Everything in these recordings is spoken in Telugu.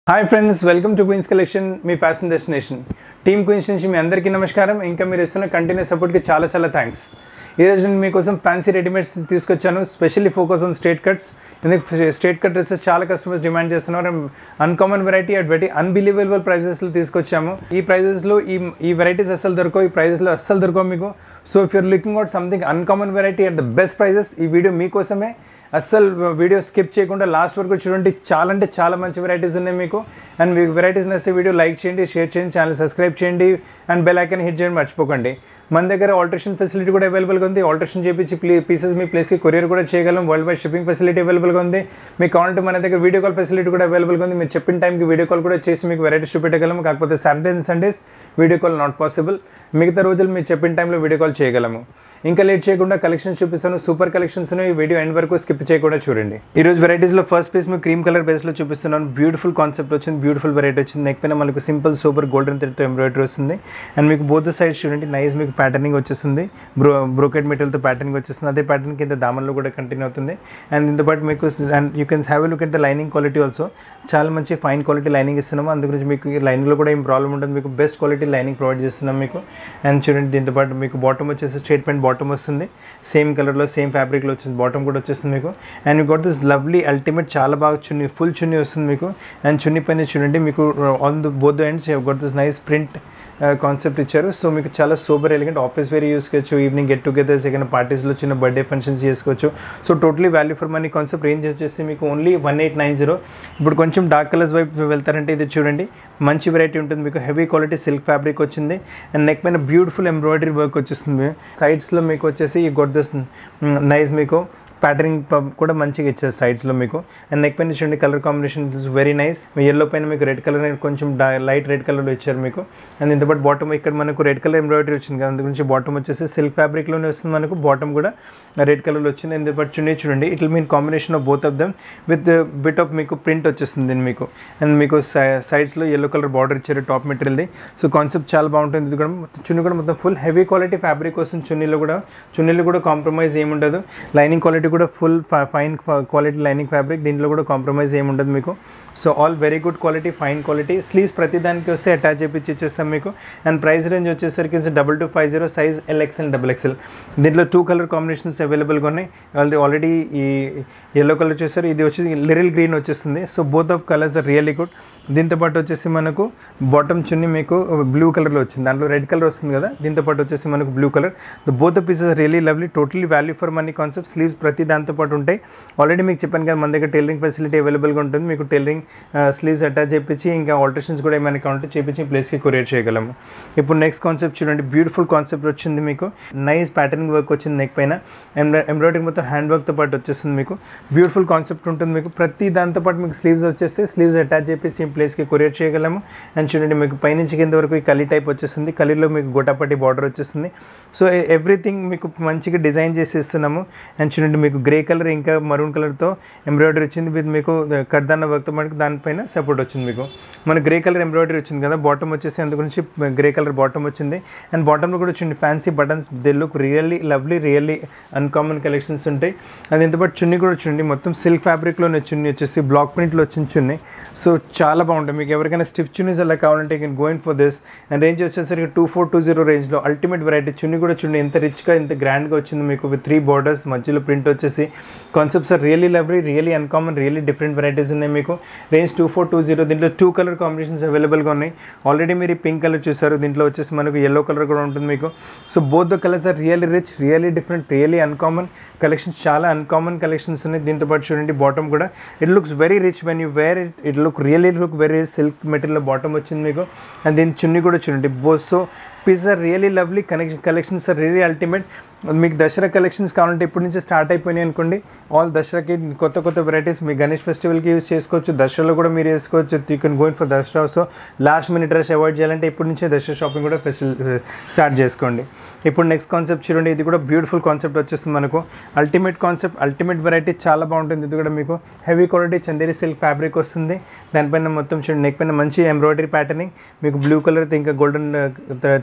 hi friends welcome to Queens Collection మీ ఫ్యాషన్ డెస్టినేషన్ టీమ్ క్వీన్స్ నుంచి మీ అందరికీ నమస్కారం ఇంకా మీరు ఇస్తున్న కంటిన్యూస్ సపోర్ట్కి చాలా చాలా థ్యాంక్స్ ఈరోజు నేను మీకోసం ఫ్యాన్సీ రెడీమేడ్స్ తీసుకొచ్చాను specially focus on straight cuts ఎందుకంటే స్ట్రేట్ కట్ డ్రెస్సెస్ చాలా కస్టమర్స్ డిమాండ్ చేస్తున్నారు uncommon variety at very unbelievable ప్రైజెస్లో తీసుకొచ్చాము ఈ ప్రైజెస్లో ఈ ఈ వెరైటీస్ అస్సలు దొరకవు ఈ ప్రైజెస్లో అస్సలు దొరకవు మీకు so if you're looking out something uncommon variety at the best prices ఈ వీడియో మీకోసమే అస్సలు వీడియో స్కిప్ చేయకుండా లాస్ట్ వరకు చూడండి చాలా అంటే చాలా మంచి వెరైటీస్ ఉన్నాయి మీకు అండ్ మీకు వెరైటీస్ నచ్చితే వీడియో లైక్ చేయండి షేర్ చేయండి ఛానల్ సబ్స్క్రైబ్ చేయండి అండ్ బెల్ ఐకన్ హిట్ చేయండి మర్చిపోకండి మన దగ్గర ఆల్టరేషన్ ఫెసిలిటీ కూడా అవైలబుల్గా ఉంది ఆల్టరేషన్ చేపించి ప్లీ పీసెస్ మీ ప్లేస్కి కొరియర్ కూడా చేయగలం వరల్డ్ వైడ్ షిప్పింగ్ ఫెసిలిటీ అవైలబుల్గా ఉంది మీకు కావాలంటే మన దగ్గర వీడియో కాల్ ఫెసిలిటీ కూడా అవైలబుల్గా ఉంది మీరు చెప్పిన టైంకి వీడియో కాల్ కూడా చేసి మీకు వెరైటీస్ చూపెట్టగలము కాకపోతే Saturday and Sundays video call not possible మిగతా రోజులు మీరు చెప్పిన టైంలో వీడియో కాల్ చేయగలము ఇంకా లేట్ చేయకుండా కలెక్షన్స్ చూపిస్తాను సూపర్ కలెక్షన్స్ ఈ వీడియో ఎండ్ వరకు స్కిప్ చేయకుండా చూడండి ఈ రోజు వెరైటీస్లో ఫస్ట్ పీస్ మీకు క్రీమ్ కలర్ బేస్లో చూపిస్తున్నాను బ్యూటిఫుల్ కాన్సెప్ట్ వచ్చింది బ్యూటిఫుల్ వెరైటీ వచ్చింది నెక్ పైన మనకు సింపుల్ సూపర్ గోల్డెన్ థ్రెడ్తో ఎంబ్రాయిడరీ వస్తుంది అండ్ మీకు బోత్ సైడ్ చూడండి నైస్ మీకు ప్యాటర్నింగ్ వచ్చేస్తుంది బ్రో బ్రోకెట్ మెటీరియల్తో ప్యాటర్నింగ్ వచ్చేస్తుంది అదే ప్యాటర్న్ కింద దామన్లో కూడా కంటిన్యూ అవుతుంది అండ్ దీంతో పాటు మీకు and you can have look at the lining quality also చాలా మంచి ఫైన్ క్వాలిటీ లైనింగ్ ఇస్తున్నాము అందు గురించి మీకు లైనింగ్లో కూడా ఏం ప్రాబ్లం ఉండదు మీకు బెస్ట్ క్వాలిటీ లైనింగ్ ప్రొవైడ్ చేస్తున్నాం మీకు అండ్ చూడండి దీంతో పాటు మీకు బాటమ్ వచ్చేసి స్ట్రేట్ ప్యాంట్ బాటమ్ వస్తుంది సేమ్ కలర్లో సేమ్ ఫ్యాబ్రిక్లో వచ్చేసి బాటమ్ కూడా వచ్చేస్తుంది మీకు and you got this lovely ultimate చాలా బాగా చున్నీ ఫుల్ చున్నీ వస్తుంది మీకు అండ్ చున్నీ పైన చూడండి మీకు on the both ends got this nice print concept ఇచ్చారు సో మీకు చాలా super elegant office wear use చేయొచ్చు ఈవినింగ్ గెట్ టుగెదర్స్ ఏదైనా పార్టీస్లో చిన్న బర్త్డే ఫంక్షన్స్ చేసుకోవచ్చు so totally value for money concept range వచ్చేసి మీకు only one eight nine zero ఇప్పుడు కొంచెం డార్క్ కలర్స్ వైపు వెళ్తారంటే ఇది చూడండి మంచి వెరైటీ ఉంటుంది మీకు హెవీ క్వాలిటీ సిల్క్ ఫ్యాబ్రిక్ వచ్చింది అండ్ నెక్ పైన బ్యూటిఫుల్ ఎంబ్రాయిడరీ వర్క్ వచ్చేస్తుంది సైడ్స్లో మీకు వచ్చేసి ఈ గొడ్ దిస్ నైస్ మీకు ప్యాటర్నింగ్ కూడా మంచిగా ఇచ్చారు సైడ్స్లో మీకు అండ్ నెక్ పైన చూడండి colour combination is very nice yellow పైన మీకు రెడ్ కలర్ కొంచెం లైట్ రెడ్ కలర్లో ఇచ్చారు మీకు అండ్ ఇంతపాటు బాటమ్ ఇక్కడ మనకు రెడ్ కలర్ ఎంబ్రాయిడరీ వచ్చింది కదా అందు గురించి బాటమ్ వచ్చేసి సిల్క్ ఫ్యాబ్రిక్లోనే వస్తుంది మనకు బాటమ్ కూడా రెడ్ కలర్లో వచ్చింది అండ్ ఇంతపాటు చున్నీ చూడండి it mean combination of both of them with bit of మీకు ప్రింట్ వచ్చేస్తుంది దీన్ని మీకు అండ్ మీకు సైడ్స్లో ఎల్లో కలర్ బార్డర్ ఇచ్చారు టాప్ మెటీరియల్ది సో కాన్సెప్ట్ చాలా బాగుంటుంది ఇది కూడా చున్నీ కూడా మొత్తం ఫుల్ హెవీ క్వాలిటీ ఫ్యాబ్రిక్ వస్తుంది చున్నీలో కూడా చున్నీలో కూడా కాంప్రమైజ్ ఏముండదు లైనింగ్ క్వాలిటీ కూడా full fine quality lining fabric దీంట్లో కూడా కాంప్రమైజ్ ఏమి ఉండదు మీకు so all very good quality fine quality sleeves ప్రతి దానికి వస్తే అటాచ్ చేపించి ఇచ్చేస్తాం మీకు అండ్ ప్రైస్ రేంజ్ వచ్చేసరికి double two five zero size L XL double XL దీంట్లో టూ కలర్ కాంబినేషన్స్ అవైలబుల్గా ఉన్నాయి ఆల్రెడీ ఆల్రెడీ ఈ ఎల్లో కలర్ వచ్చేసరి ఇది వచ్చి లిరిల్ గ్రీన్ వచ్చేస్తుంది so both of colours are really good దీంతో పాటు వచ్చేసి మనకు బాటమ్ చున్ని మీకు బ్లూ కలర్లో వచ్చింది దాంట్లో రెడ్ కలర్ వస్తుంది కదా దీంతో పాటు వచ్చేసి మనకు blue colour the both pieces really lovely totally value for money concept sleeves ప్రతి దాంతో పాటు ఉంటాయి ఆల్రెడీ మీకు చెప్పాను కదా మన దగ్గర టైలరింగ్ ఫెసిలిటీ అవైలబుల్గా ఉంటుంది మీకు టైలరింగ్ స్లీవ్స్ అటాచ్ చేయించి ఇంకా ఆల్టరేషన్స్ కూడా ఏమైనా కావాలంటే చేపించి ప్లేస్కి కొరియర్ చేయగలము ఇప్పుడు నెక్స్ట్ కాన్సెప్ట్ చూడండి బ్యూటిఫుల్ కాన్సెప్ట్ వచ్చింది మీకు నైస్ ప్యాటర్నింగ్ వర్క్ వచ్చింది నెక్ పైన ఎంబ్రాయిడరీ మొత్తం హ్యాండ్ వర్క్తో పాటు వచ్చేస్తుంది మీకు బ్యూటిఫుల్ కాన్సెప్ట్ ఉంటుంది మీకు ప్రతి దాంతో పాటు మీకు స్లీవ్స్ వచ్చేస్తే స్లీవ్స్ అటాచ్ చేపించి ప్లేస్కి కొరియర్ చేయగలము అండ్ చూడండి మీకు పైనుంచి కింద వరకు ఈ కలీ టైప్ వచ్చేస్తుంది కలీలో మీకు గోటాపట్టి బార్డర్ వచ్చేస్తుంది సో ఎవ్రీథింగ్ మీకు మంచిగా డిజైన్ చేసి ఇస్తున్నాము అండ్ చూడండి మీకు గ్రే కలర్ ఇంకా మరూన్ కలర్తో ఎంబ్రాయిడరీ వచ్చింది విత్ మీకు కడ్దాన్న వర్క్తో మనకి దానిపైన సపోర్ట్ వచ్చింది మీకు మన గ్రే కలర్ ఎంబ్రాయిడరీ వచ్చింది కదా బాటమ్ వచ్చేసి అందు గురించి గ్రే కలర్ బాటమ్ వచ్చింది అండ్ బాటంలో కూడా చూడండి fancy buttons they look really lovely really uncommon collections ఉంటాయి అది ఎంతపాటు చున్నీ కూడా చూడండి మొత్తం సిల్క్ ఫ్యాబ్రిక్లోనే చున్నీ వచ్చేసి బ్లాక్ ప్రింట్లో వచ్చిన చున్నీ సో చాలా బాగుంటాయి మీకు ఎవరికైనా స్టిఫ్ చున్నీస్ అలా కావాలంటే can going for this and range వచ్చేసరికి టూ ఫోర్ టూ జీరో రేంజ్లో అల్టిమేట్ వెరైటీ చున్నీ కూడా చూడండి ఎంత రిచ్గా ఎంత గ్రాండ్గా వచ్చింది మీకు విత్ త్రీ బార్డర్స్ మధ్యలో ప్రింట్ వచ్చేసి concepts are really lovely really uncommon really different varieties ఉన్నాయి మీకు range two four two zero దీంట్లో టూ కలర్ కాంబినేషన్స్ అవైలబుల్గా ఉన్నాయి ఆల్రెడీ మీరు పింక్ కలర్ చూసారు దీంట్లో వచ్చేసి మనకు ఎల్లో కలర్ కూడా ఉంటుంది మీకు so both the colours are really rich really different really uncommon collections చాలా అన్కామన్ కలెక్షన్స్ ఉన్నాయి దీంతో పాటు చూడండి బాటమ్ కూడా it looks very rich when you wear it it look really look very silk material bottom వచ్చింది మీకు అండ్ దీని చున్నీ కూడా చూడండి both so piece are really lovely connection collections are really ultimate మీకు దసరా కలెక్షన్స్ కావాలంటే ఇప్పటి నుంచి స్టార్ట్ అయిపోయినాయి అనుకోండి ఆల్ దసరాకి కొత్త కొత్త వెరైటీస్ మీ గణేష్ ఫెస్టివల్కి యూస్ చేసుకోవచ్చు దసరాలో కూడా మీరు వేసుకోవచ్చు you can going for Dasara so last minute rush avoid చేయాలంటే ఇప్పటి నుంచే దసరా షాపింగ్ కూడా ఫెస్టివల్ స్టార్ట్ చేసుకోండి ఇప్పుడు నెక్స్ట్ కాన్సెప్ట్ చూడండి ఇది కూడా బ్యూటిఫుల్ కాన్సెప్ట్ వచ్చేస్తుంది మనకు అల్టిమేట్ కాన్సెప్ట్ అల్టిమేట్ వెరైటీ చాలా బాగుంటుంది ఇది కూడా మీకు heavy quality Chanderi silk fabric వస్తుంది దానిపైన మొత్తం చూడండి నెక్ పైన మంచి ఎంబ్రాయిడరీ ప్యాటర్నింగ్ మీకు బ్లూ కలర్ ఇంకా గోల్డెన్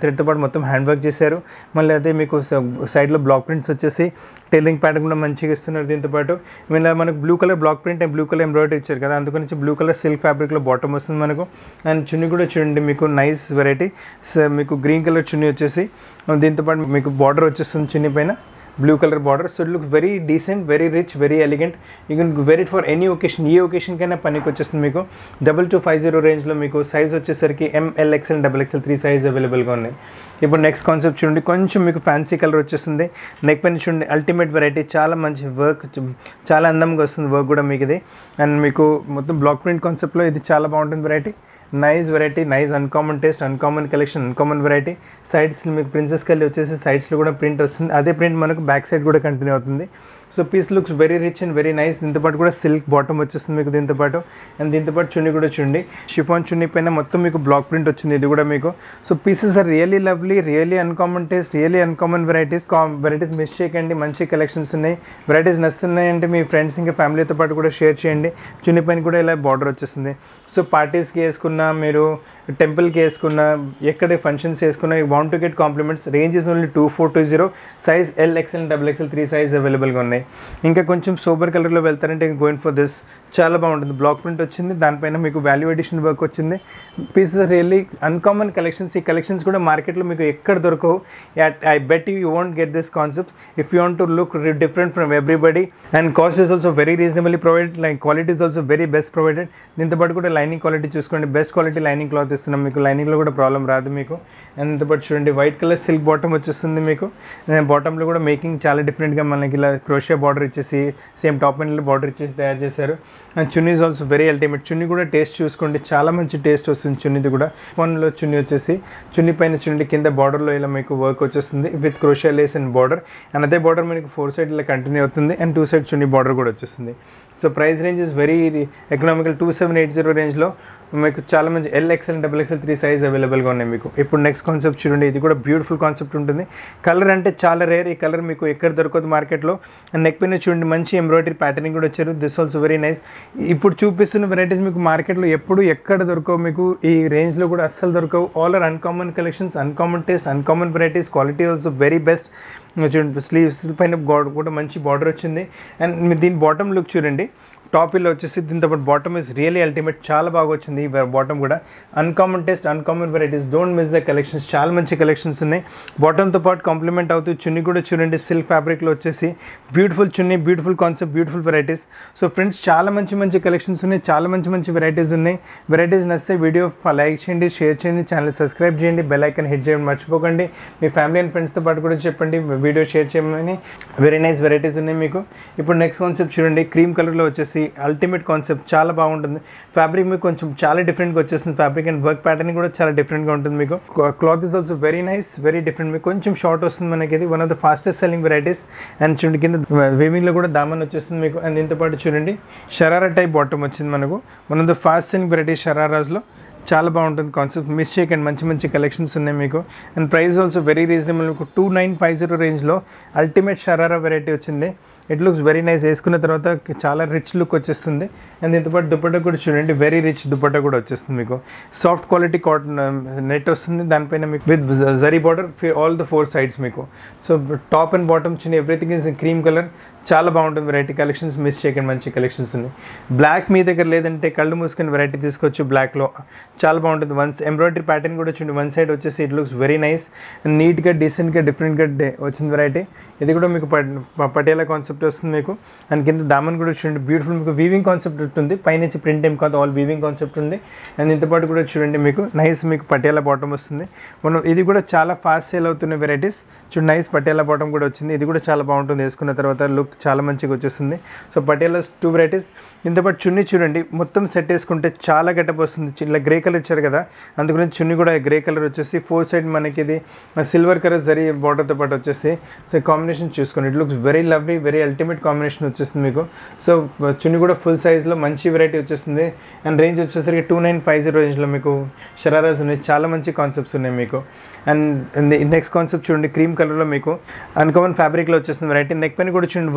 థ్రెడ్తో పాటు మొత్తం హ్యాండ్ వర్క్ చేశారు మళ్ళీ అదే మీకు సైడ్లో బ్లాక్ ప్రింట్స్ వచ్చేసి టైలరింగ్ ప్యాటర్న్ కూడా మంచిగా ఇస్తున్నారు దీంతో పాటు ఇలా మనకు blue colour block print and blue colour embroidery ఇచ్చారు కదా అందుకని బ్లూ కలర్ సిల్క్ ఫ్యాబ్రిక్లో బాటమ్ వస్తుంది మనకు అండ్ చున్నీ కూడా చూడండి మీకు నైస్ వెరైటీ మీకు గ్రీన్ కలర్ చున్నీ వచ్చేసి దీంతో పాటు మీకు బార్డర్ వచ్చేస్తుంది చున్నీ పైన blue colour border so it look very decent very rich very elegant you can very for any occasion ఏ ఒకేషన్కైనా పనికి వచ్చేస్తుంది మీకు డబల్ టూ ఫైవ్ జీరో రేంజ్లో మీకు సైజ్ వచ్చేసరికి M L XL double XL three size అవైలబుల్గా ఉన్నాయి ఇప్పుడు నెక్స్ట్ కాన్సెప్ట్ చూడండి కొంచెం మీకు ఫ్యాన్సీ కలర్ వచ్చేస్తుంది నెక్ పైన చూడండి అల్టిమేట్ వెరైటీ చాలా మంచి వర్క్ చాలా అందంగా వస్తుంది వర్క్ కూడా మీకు ఇది అండ్ మీకు మొత్తం బ్లాక్ ప్రింట్ కాన్సెప్ట్లో ఇది చాలా బాగుంటుంది variety nice variety nice uncommon taste uncommon collection uncommon variety sides మీకు ప్రిన్సెస్ కల్లి వచ్చేసి సైడ్స్లో కూడా ప్రింట్ వస్తుంది అదే ప్రింట్ మనకు బ్యాక్ సైడ్ కూడా కంటిన్యూ అవుతుంది so piece looks very rich and very nice దీంతో పాటు కూడా సిల్క్ బాటమ్ వచ్చేస్తుంది మీకు దీంతో పాటు అండ్ దీంతో పాటు చున్నీ కూడా చూడండి షిఫాన్ చున్నీ పైన మొత్తం మీకు బ్లాక్ ప్రింట్ వచ్చింది ఇది కూడా మీకు so pieces are really lovely really uncommon taste really uncommon varieties varieties miss చేయకండి మంచి కలెక్షన్స్ ఉన్నాయి వెరైటీస్ నచ్చుతున్నాయి అంటే మీ ఫ్రెండ్స్ ఇంకా ఫ్యామిలీతో పాటు కూడా షేర్ చేయండి చున్నీ పైన కూడా ఇలా బార్డర్ వచ్చేస్తుంది సో పార్టీస్కి వేసుకున్నా మీరు టెంపుల్కి వేసుకున్న ఎక్కడ ఫంక్షన్స్ వేసుకున్నా you want to get compliments range is only two four two zero size L XL double XL three size అవైలబుల్గా ఉన్నాయి ఇంకా కొంచెం సూపర్ కలర్లో వెళ్తారంటే గోయింగ్ ఫర్ దిస్ చాలా బాగుంటుంది బ్లాక్ ప్రింట్ వచ్చింది దానిపైన మీకు వాల్యూ ఎడిషన్ వర్క్ వచ్చింది పీసెస్ రియల్లీ అన్కామన్ కలెక్షన్స్ ఈ కలెక్షన్స్ కూడా మార్కెట్లో మీకు ఎక్కడ దొరకవు I bet you won't get this concepts if you want to look different from everybody and cost is also very reasonably provide like quality is also very best provided దీంతో పాటు కూడా లైనింగ్ క్వాలిటీ చూసుకోండి బెస్ట్ క్వాలిటీ లైనింగ్ క్లాత్ ఇస్తున్నాం మీకు లైనింగ్లో కూడా ప్రాబ్లం రాదు మీకు అండ్ దీంతో పాటు చూడండి వైట్ కలర్ సిల్క్ బాటమ్ వచ్చేస్తుంది మీకు బాటంలో కూడా మేకింగ్ చాలా డిఫరెంట్గా మనకి ఇలా క్రోషియా బార్డర్ ఇచ్చేసి సేమ్ టాప్ అండ్ బార్డర్ ఇచ్చేసి తయారు చేశారు and chunni is also very ultimate chunni కూడా టేస్ట్ చూసుకోండి చాలా మంచి టేస్ట్ వస్తుంది చున్నీది కూడా ఫోన్లో చున్నీ వచ్చేసి చున్నీ పైన చున్నీ కింద బార్డర్లో ఇలా మీకు వర్క్ వచ్చేస్తుంది with crochet lace and border and అదే బార్డర్ మీకు ఫోర్ సైడ్ ఇలా కంటిన్యూ అవుతుంది and two side chunni border కూడా వచ్చేస్తుంది so price range is very economical two seven eight zero రేంజ్లో మీకు చాలా మంచి L XL double XL three size అవైలబుల్గా ఉన్నాయి మీకు ఇప్పుడు నెక్స్ట్ కాన్సెప్ట్ చూడండి ఇది కూడా బ్యూటిఫుల్ కాన్సెప్ట్ ఉంటుంది కలర్ అంటే చాలా రేర్ ఈ కలర్ మీకు ఎక్కడ దొరకదు మార్కెట్లో అండ్ నెక్ పైన చూడండి మంచి ఎంబ్రాయిడరీ ప్యాటర్నింగ్ కూడా వచ్చారు దిస్ ఆల్సో వెరీ నైస్ ఇప్పుడు చూపిస్తున్న వెరైటీస్ మీకు మార్కెట్లో ఎప్పుడు ఎక్కడ దొరకవు మీకు ఈ రేంజ్లో కూడా అస్సలు దొరకవు all are uncommon collections uncommon taste uncommon varieties quality also very best చూడండి స్లీవ్స్ పైన బార్డర్ కూడా మంచి బార్డర్ వచ్చింది అండ్ మీరు దీని బాటమ్ లుక్ చూడండి టాప్ ఇలా వచ్చేసి దీంతో పాటు బాటమ్ ఇస్ రియలీ అల్టిమేట్ చాలా బాగా వచ్చింది ఈ బాటమ్ కూడా uncommon taste uncommon varieties don't miss the collections చాలా మంచి కలెక్షన్స్ ఉన్నాయి బాటమ్తో పాటు కాంప్లిమెంట్ అవుతూ చున్నీ కూడా చూడండి సిల్క్ ఫ్యాబ్రిక్లో వచ్చేసి beautiful chunni beautiful concept beautiful varieties so friends చాలా మంచి మంచి కలెక్షన్స్ ఉన్నాయి చాలా మంచి మంచి వెరైటీస్ ఉన్నాయి వెరైటీస్ నచ్చితే వీడియో లైక్ చేయండి షేర్ చేయండి ఛానల్ సబ్స్క్రైబ్ చేయండి బెల్ ఐకన్ హిట్ చేయండి మర్చిపోకండి మీ ఫ్యామిలీ అండ్ ఫ్రెండ్స్తో పాటు కూడా చెప్పండి వీడియో షేర్ చేయమని వెరీ నైస్ వెరైటీస్ ఉన్నాయి మీకు ఇప్పుడు నెక్స్ట్ కాన్సెప్ట్ చూడండి క్రీమ్ కలర్లో వచ్చేసి అల్టిమేట్ కాన్సెప్ట్ చాలా బాగుంటుంది ఫ్యాబ్రిక్ మీకు కొంచెం చాలా డిఫరెంట్గా వచ్చేస్తుంది ఫ్యాబ్రిక్ అండ్ వర్క్ ప్యాటర్న్ కూడా చాలా డిఫరెంట్గా ఉంటుంది మీకు cloth is also very nice very different మీకు కొంచెం షార్ట్ వస్తుంది మనకి ఇది one of the fastest selling varieties and చూడండి కింద వేవింగ్లో కూడా దామన్ వచ్చేస్తుంది మీకు అండ్ దీంతో పాటు చూడండి షరారా టైప్ బాటమ్ వచ్చింది మనకు one of the fast selling varieties షరారాస్లో చాలా బాగుంటుంది కాన్సెప్ట్ మిస్ చేయకండి మంచి మంచి కలెక్షన్స్ ఉన్నాయి మీకు and price also very reasonable మీకు టూ నైన్ ఫైవ్ జీరో రేంజ్లో అల్టిమేట్ షరారా వెరైటీ వచ్చింది ఇట్ లుక్స్ వెరీ నైస్ వేసుకున్న తర్వాత చాలా రిచ్ లుక్ వచ్చేస్తుంది అండ్ దీంతో పాటు దుపట్టా కూడా చూడండి వెరీ రిచ్ దుపట్టా కూడా వచ్చేస్తుంది మీకు సాఫ్ట్ క్వాలిటీ కాటన్ నెట్ వస్తుంది దానిపైన మీకు with zari border all the four sides మీకు సో టాప్ అండ్ బాటమ్ చిన్న ఎవ్రీథింగ్ ఇస్ క్రీమ్ కలర్ చాలా బాగుంటుంది వెరైటీ కలెక్షన్స్ మిస్ చేయకండి మంచి కలెక్షన్స్ ఉన్నాయి బ్లాక్ మీ దగ్గర లేదంటే కళ్ళు మూసుకుని వెరైటీ తీసుకోవచ్చు బ్లాక్లో చాలా బాగుంటుంది వన్స్ ఎంబ్రాయిడరీ ప్యాటర్న్ కూడా చూడండి వన్ సైడ్ వచ్చేసి ఇట్ లుక్స్ వెరీ నైస్ నీట్గా డీసెంట్గా డిఫరెంట్గా వచ్చింది వెరైటీ ఇది కూడా మీకు పటేలా కాన్సెప్ట్ వస్తుంది మీకు అండ్ కింద దామన్ కూడా చూడండి బ్యూటిఫుల్ మీకు వీవింగ్ కాన్సెప్ట్ ఉంటుంది పైనుంచి ప్రింట్ ఏం కాదు ఆల్ వీవింగ్ కాన్సెప్ట్ ఉంది అండ్ ఇంత పాటు కూడా చూడండి మీకు నైస్ మీకు పటేలా బాటమ్ వస్తుంది మనం ఇది కూడా చాలా ఫాస్ట్ సేల్ అవుతున్న వెరైటీస్ చూడండి నైస్ పటేలా బాటమ్ కూడా వచ్చింది ఇది కూడా చాలా బాగుంటుంది వేసుకున్న తర్వాత లుక్ చాలా మంచిగా వచ్చేస్తుంది సో పటేలా టూ వెరైటీస్ ఇంతపాటు చున్నీ చూడండి మొత్తం సెట్ వేసుకుంటే చాలా గెటప్ వస్తుంది ఇలా గ్రే కలర్ ఇచ్చారు కదా అందుకని చున్నీ కూడా గ్రే కలర్ వచ్చేసి ఫోర్ సైడ్ మనకి ఇది సిల్వర్ కలర్ జరీ బార్డర్తో పాటు వచ్చేసి సో కాంబినేషన్ చూసుకోండి it looks very lovely very ultimate combination వచ్చేస్తుంది మీకు సో చున్నీ కూడా ఫుల్ సైజ్లో మంచి వెరైటీ వచ్చేస్తుంది అండ్ రేంజ్ వచ్చేసరికి టూ నైన్ ఫైవ్ జీరో రేంజ్లో మీకు షరారాస్ ఉన్నాయి చాలా మంచి కాన్సెప్ట్స్ ఉన్నాయి మీకు అండ్ నెక్స్ట్ కాన్సెప్ట్ చూడండి క్రీమ్ కలర్లో మీకు అన్కామన్ ఫ్యాబ్రిక్లో వచ్చేస్తుంది వెరైటీ నెక్ పైన కూడా చూడండి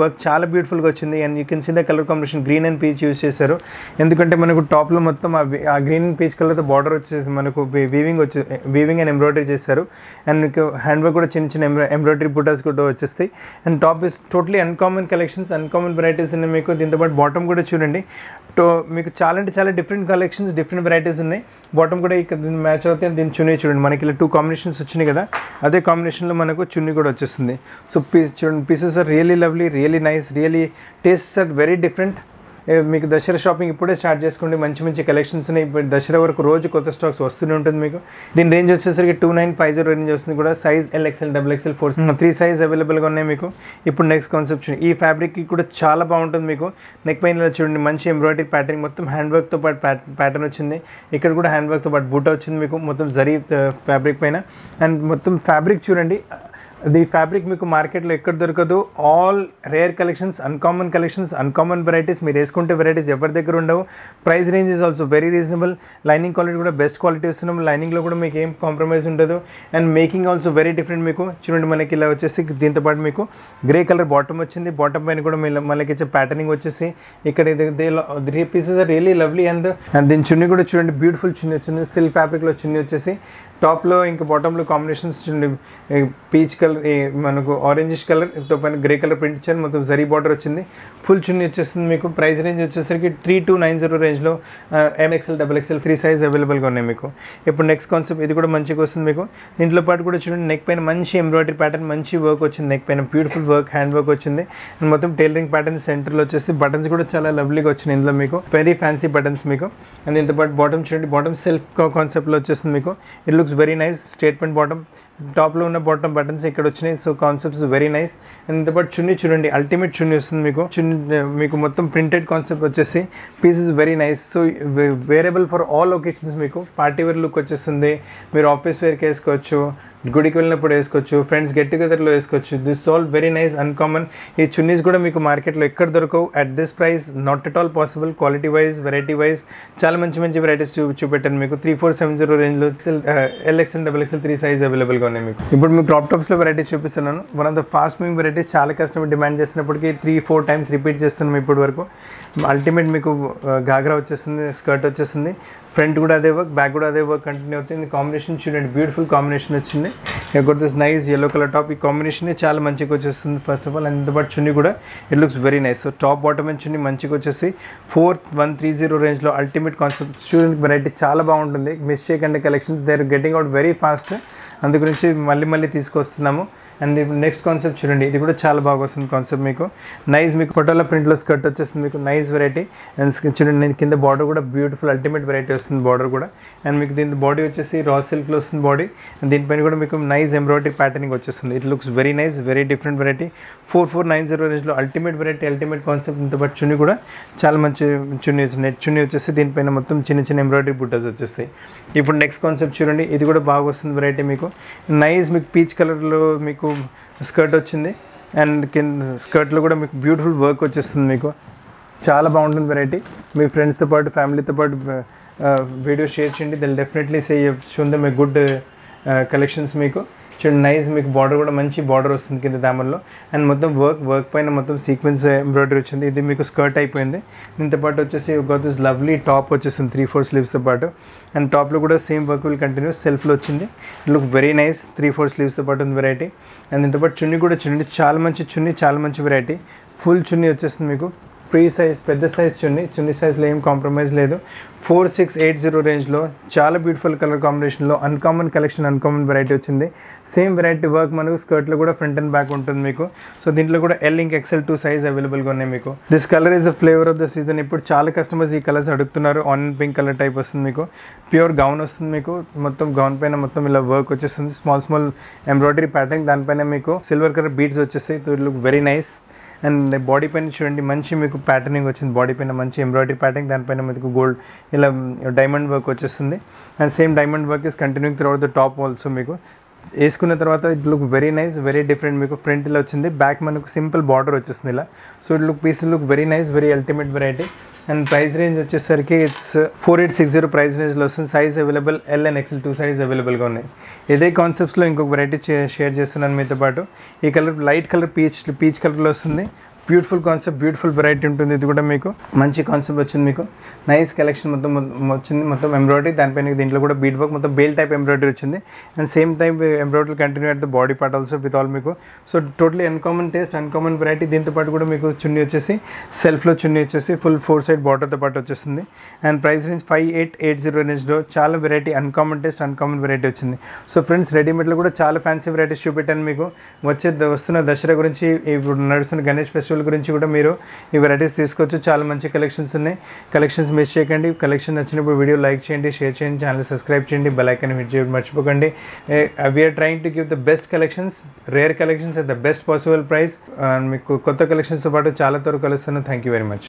వర్క్ చాలా బ్యూటిఫుల్గా వచ్చింది and you can see the colour combination green and peach use చేశారు ఎందుకంటే మనకు టాప్లో మొత్తం ఆ వి- ఆ గ్రీన్ అండ్ పీచ్ కలర్తో బార్డర్ వచ్చేసి మనకు వీవింగ్ వచ్చే వీవింగ్ అండ్ ఎంబ్రాయిడరీ చేశారు అండ్ మీకు హ్యాండ్ వర్క్ కూడా చిన్న చిన్న ఎంబ్రాయిడరీ బుటాస్ కూడా వచ్చేస్తాయి and top is totally uncommon collections uncommon varieties ఉన్నాయి మీకు దీంతో పాటు బాటమ్ కూడా చూడండి టో మీకు చాలా అంటే చాలా డిఫరెంట్ కలెక్షన్స్ డిఫరెంట్ వెరైటీస్ ఉన్నాయి బాటమ్ కూడా ఇక్కడ దీన్ని మ్యాచ్ అవుతాయి దీని చున్నీ చూడండి మనకి ఇలా టూ కాంబినేషన్స్ వచ్చినాయి కదా అదే కాంబినేషన్లో మనకు చున్నీ కూడా వచ్చేస్తుంది సో పీస్ చూడండి pieces are really lovely really nice really taste are very different ఏ, మీకు దసరా షాపింగ్ ఇప్పుడే స్టార్ట్ చేసుకోండి మంచి మంచి కలెక్షన్స్ ఉన్నాయి ఇప్పుడు దసరా వరకు రోజు కొత్త స్టాక్స్ వస్తూనే ఉంటుంది మీకు దీని రేంజ్ వచ్చేసరికి two nine five zero range వస్తుంది కూడా size L XL double XL four three size అవైలబుల్గా ఉన్నాయి మీకు ఇప్పుడు నెక్స్ట్ కాన్సెప్ట్ చూడండి ఈ ఫ్యాబ్రిక్ కూడా చాలా బాగుంటుంది మీకు నెక్ పైన ఇలా చూడండి మంచి ఎంబ్రాయిడరీ ప్యాటర్న్ మొత్తం హ్యాండ్ వర్క్తో పాటు ప్యాటర్న్ వచ్చింది ఇక్కడ కూడా హ్యాండ్ వర్క్తో పాటు బూటా వచ్చింది మీకు మొత్తం జరీ ఫ్యాబ్రిక్ పైన అండ్ మొత్తం ఫ్యాబ్రిక్ చూడండి ది ఫ్యాబ్రిక్ మీకు మార్కెట్లో ఎక్కడ దొరకదు all rare collections uncommon collections uncommon varieties మీరు వేసుకుంటే వెరైటీస్ ఎవరి దగ్గర ఉండవు price range is also very reasonable lining quality కూడా బెస్ట్ క్వాలిటీ ఇస్తున్నాం లైనింగ్లో కూడా మీకు ఏం కాంప్రమైజ్ ఉండదు and making also very different మీకు చూడండి మనకి ఇలా వచ్చేసి దీంతో పాటు మీకు గ్రే కలర్ బాటమ్ వచ్చింది బాటమ్ పైన కూడా మీ- మనకి ఇచ్చే ప్యాటర్నింగ్ వచ్చేసి ఇక్కడ three pieces are really lovely and and దీని చున్నీ కూడా చూడండి బ్యూటిఫుల్ చున్నీ వచ్చింది సిల్క్ ఫ్యాబ్రిక్లో చున్నీ వచ్చేసి టాప్లో ఇంకా బాటంలో కాంబినేషన్స్ చూడండి పీచ్ కలర్ మనకు ఆరెంజిష్ కలర్తో పైన గ్రే కలర్ ప్రింట్ ఇచ్చారు మొత్తం జరీ బార్డర్ వచ్చింది ఫుల్ చున్నీ వచ్చేస్తుంది మీకు ప్రైస్ రేంజ్ వచ్చేసరికి త్రీ టూ నైన్ జీరో రేంజ్లో M XL double XL free size అవైలబుల్గా ఉన్నాయి మీకు ఇప్పుడు నెక్స్ట్ కాన్సెప్ట్ ఇది కూడా మంచిగా వస్తుంది మీకు దీంట్లో పాటు కూడా చూడండి నెక్ పైన మంచి ఎంబ్రాయిడరీ ప్యాటర్న్ మంచి వర్క్ వచ్చింది నెక్ పైన బ్యూటిఫుల్ వర్క్ హ్యాండ్ వర్క్ వచ్చింది అండ్ మొత్తం టైలరింగ్ ప్యాటర్న్ సెంటర్లో వచ్చేసి బటన్స్ కూడా చాలా లవ్లీగా వచ్చినాయి ఇందులో మీకు వెరీ ఫ్యాన్సీ బటన్స్ మీకు అండ్ దీంతో పాటు బాటమ్ చూడండి బాటమ్ సెల్ఫ్ కాన్సెప్ట్లో వచ్చేస్తుంది మీకు it looks very nice statement bottom టాప్లో ఉన్న బాటమ్ బటన్స్ ఇక్కడ వచ్చినాయి so concepts very nice and దీంతో పాటు చున్నీ చూడండి అల్టిమేట్ చున్నీ వస్తుంది మీకు చున్నీ మీకు మొత్తం ప్రింటెడ్ కాన్సెప్ట్ వచ్చేసి pieces very nice so variable for all occasions మీకు పార్టీ వేర్ లుక్ వచ్చేస్తుంది మీరు ఆఫీస్ వేర్కి వేసుకోవచ్చు గుడికి వెళ్ళినప్పుడు వేసుకోవచ్చు ఫ్రెండ్స్ గెట్ టుగెదర్లో వేసుకోవచ్చు this all very nice uncommon ఈ చున్నీస్ కూడా మీకు మార్కెట్లో ఎక్కడ దొరకవు at this price not at all possible quality wise variety wise చాలా మంచి మంచి వెరైటీస్ చూ చూపెట్టాను మీకు త్రీ ఫోర్ సెవెన్ జీరో రేంజ్లో L X and double XL three size అవైలబుల్గా ఉన్నాయి మీకు ఇప్పుడు మీకు క్రాప్ టాప్స్లో వెరైటీ చూపిస్తున్నాను one of the fast moving varieties చాలా కస్టమర్ డిమాండ్ చేస్తున్నప్పటికీ త్రీ ఫోర్ టైమ్స్ రిపీట్ చేస్తున్నాం ఇప్పటి వరకు అల్టిమేట్ మీకు గాగ్రా వచ్చేస్తుంది స్కర్ట్ వచ్చేస్తుంది ఫ్రంట్ కూడా అదే వర్క్ బ్యాక్ కూడా అదే వర్క్ కంటిన్యూ అవుతుంది కాంబినేషన్ చూడండి బ్యూటిఫుల్ కాంబినేషన్ వచ్చింది got this nice yellow colour top ఈ కాంబినేషన్ చాలా మంచిగా వచ్చేస్తుంది ఫస్ట్ ఆఫ్ ఆల్ అండ్ ఇంత పాటు చున్నీ కూడా it looks very nice so top bottom and chunni మంచిగా వచ్చేసి ఫోర్ వన్ త్రీ జీరో రేంజ్లో అల్టిమేట్ కాన్సెప్ట్ స్టూడెంట్ వెరైటీ చాలా బాగుంటుంది మిస్ చేయకండి collections they are getting out very fast అందు గురించి మళ్ళీ మళ్ళీ తీసుకొస్తున్నాము అండ్ నెక్స్ట్ కాన్సెప్ట్ చూడండి ఇది కూడా చాలా బాగా వస్తుంది కాన్సెప్ట్ మీకు నైస్ మీకు ఫోటోలో ప్రింట్లో స్కర్ట్ వచ్చేస్తుంది మీకు నైస్ వెరైటీ అండ్ చూడండి నేను కింద బార్డర్ కూడా బ్యూటిఫుల్ అల్టిమేట్ వెరైటీ వస్తుంది బార్డర్ కూడా అండ్ మీకు దీని బాడీ వచ్చేసి రా సిల్క్లో వస్తుంది బాడీ అండ్ దీనిపైన కూడా మీకు నైస్ ఎంబ్రాయిడరీ ప్యాటర్నింగ్ వచ్చేస్తుంది it looks very nice very different variety four four nine zero రేంజ్లో అల్టిమేట్ వెరైటీ అల్టిమేట్ కాన్సెప్ట్ ఇంత పాటు చున్నీ కూడా చాలా మంచి చున్నీ వచ్చింది నెట్ చున్నీ వచ్చేసి దీనిపైన మొత్తం చిన్న చిన్న ఎంబ్రాయిడరీ బుట్టస్ వచ్చేస్తాయి ఇప్పుడు నెక్స్ట్ కాన్సెప్ట్ చూడండి ఇది కూడా బాగా వస్తుంది వెరైటీ మీకు నైస్ మీకు పీచ్ కలర్లో మీకు స్కర్ట్ వచ్చింది అండ్ కింద స్కర్ట్లో కూడా మీకు బ్యూటిఫుల్ వర్క్ వచ్చేస్తుంది మీకు చాలా బాగుంటుంది వెరైటీ మీ ఫ్రెండ్స్తో పాటు ఫ్యామిలీతో పాటు వీడియో షేర్ చేయండి దెల్ డెఫినెట్లీ సే షుంద మీ గుడ్ కలెక్షన్స్ మీకు చూడండి నైస్ మీకు బార్డర్ కూడా మంచి బార్డర్ వస్తుంది కింద దామల్లో అండ్ మొత్తం వర్క్ వర్క్ పైన మొత్తం సీక్వెన్స్ ఎంబ్రాయిడరీ వచ్చింది ఇది మీకు స్కర్ట్ అయిపోయింది దీంతో పాటు వచ్చేసి ఒక దిస్ లవ్లీ టాప్ వచ్చేసింది త్రీ ఫోర్ స్లీవ్స్తో పాటు అండ్ టాప్లో కూడా సేమ్ వర్క్ విల్ కంటిన్యూ సెల్ఫ్లో వచ్చింది look very nice three four స్లీవ్స్తో పాటు ఉంది వెరైటీ అండ్ దీంతో పాటు చున్నీ కూడా చున్నీ చాలా మంచి చున్నీ చాలా మంచి వెరైటీ ఫుల్ చున్నీ వచ్చేస్తుంది మీకు ఫ్రీ సైజ్ పెద్ద సైజ్ చున్నీ చున్నీ సైజ్లో ఏం కాంప్రమైజ్ లేదు ఫోర్ సిక్స్ ఎయిట్ జీరో రేంజ్లో చాలా బ్యూటిఫుల్ కలర్ కాంబినేషన్లో అన్కామన్ కలెక్షన్ అన్కామన్ వెరైటీ వచ్చింది సేమ్ వెరైటీ వర్క్ మనకు స్కర్ట్లో కూడా ఫ్రంట్ అండ్ బ్యాక్ ఉంటుంది మీకు సో దీంట్లో కూడా ఎల్ ఇంక్ ఎక్సెల్ టూ సైజ్ అవైలబుల్గా ఉన్నాయి మీకు this colour is the flavour of the season ఇప్పుడు చాలా కస్టమర్స్ ఈ కలర్స్ అడుగుతున్నారు ఆనియన్ పింక్ కలర్ టైప్ వస్తుంది మీకు ప్యూర్ గౌన్ వస్తుంది మీకు మొత్తం గౌన్ పైన మొత్తం ఇలా వర్క్ వచ్చేస్తుంది స్మాల్ స్మాల్ ఎంబ్రాయిడరీ ప్యాటర్న్ దానిపైన మీకు సిల్వర్ కలర్ బీడ్స్ వచ్చేస్తాయి look very nice and body పైన చూడండి మంచి మీకు ప్యాటర్నింగ్ వచ్చింది బాడీ పైన మంచి ఎంబ్రాయిడరీ ప్యాటర్న్ దానిపైన మీకు గోల్డ్ ఇలా డైమండ్ వర్క్ వచ్చేస్తుంది and same diamond work is continuing through the top also మీకు వేసుకున్న తర్వాత it look very nice very different మీకు ఫ్రంట్ ఇలా వచ్చింది బ్యాక్ మనకు సింపుల్ బార్డర్ వచ్చేస్తుంది ఇలా so it look piece look very nice very ultimate variety and price range వచ్చేసరికి it's four eight six zero price రేంజ్లో వస్తుంది size available L and XL two size అవైలబుల్గా ఉన్నాయి ఇదే కాన్సెప్ట్స్లో ఇంకొక వెరైటీ షేర్ చేస్తున్నాను మీతో పాటు ఈ colour light colour peach peach కలర్లో వస్తుంది బ్యూటిఫుల్ కాన్సెప్ట్ బ్యూటిఫుల్ వెరైటీ ఉంటుంది ఇది కూడా మీకు మంచి కాన్సెప్ట్ వచ్చింది మీకు నైస్ కలెక్షన్ మొత్తం మొత్తం వచ్చింది మొత్తం ఎంబ్రాయిడరీ దానిపైన దీంట్లో కూడా బీట్ వర్క్ మొత్తం బేల్ టైప్ ఎంబ్రాయిడరీ వచ్చింది and same time embroidery continue at the body part also with all మీకు so totally uncommon taste uncommon variety దీంతో పాటు కూడా మీకు చున్నీ వచ్చేసి సెల్ఫ్లో చున్నీ వచ్చేసి ఫుల్ ఫోర్ సైడ్ బార్డర్తో పాటు వచ్చేస్తుంది and price range five eight eight zero రేంజ్లో చాలా variety uncommon taste uncommon variety వచ్చింది సో ఫ్రెండ్స్ రెడీమేడ్లో కూడా చాలా ఫ్యాన్సీ వెరైటీస్ చూపెట్టాను మీకు వచ్చే ద- వస్తున్న దసరా గురించి ఇప్పుడు నడుస్తున్న గణేష్ ఫెస్టివల్ గురించి కూడా మీరు ఈ వెరైటీస్ తీసుకోవచ్చు చాలా మంచి కలెక్షన్స్ ఉన్నాయి కలెక్షన్స్ మిస్ చేయకండి కలెక్షన్ నచ్చినప్పుడు వీడియో లైక్ చేయండి షేర్ చేయండి ఛానల్ సబ్స్క్రైబ్ చేయండి బెల్ ఐకాన్ హిట్ చేయడం మర్చిపోకండి we're trying to give the best collections rare collections at the best possible price మీకు కొత్త కలెక్షన్స్తో పాటు చాలా త్వరగా కలుస్తాను థ్యాంక్ యూ వెరీ మచ్